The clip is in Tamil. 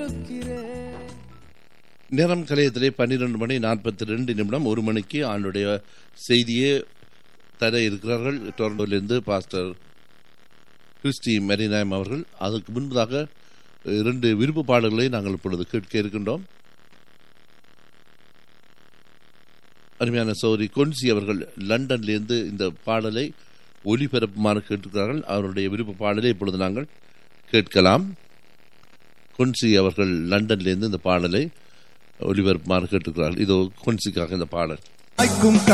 நேரம் கலையத்திலே பன்னிரண்டு மணி நாற்பத்தி ரெண்டு நிமிடம் ஒரு மணிக்கு ஆண்டுடைய செய்தியே தர இருக்கிறார்கள் டொரண்டோவிலிருந்து பாஸ்டர் கிறிஸ்டி மெரினாயம் அவர்கள் அதற்கு முன்பதாக இரண்டு விருப்பு பாடல்களை நாங்கள் இப்பொழுது கேட்க இருக்கின்றோம் அருமையான சௌரி கொன்சி அவர்கள் லண்டன்லேருந்து இந்த பாடலை ஒலிபரப்புமாறு கேட்டிருக்கிறார்கள் அவருடைய விருப்ப பாடலை இப்பொழுது நாங்கள் கேட்கலாம் கொன்சி அவர்கள் லண்டன்லேருந்து இந்த பாடலை ஒலிபரப்புமாறு கேட்டிருக்கிறார்கள் இதோ கொன்சிக்காக இந்த பாடல் வாய்க்கும்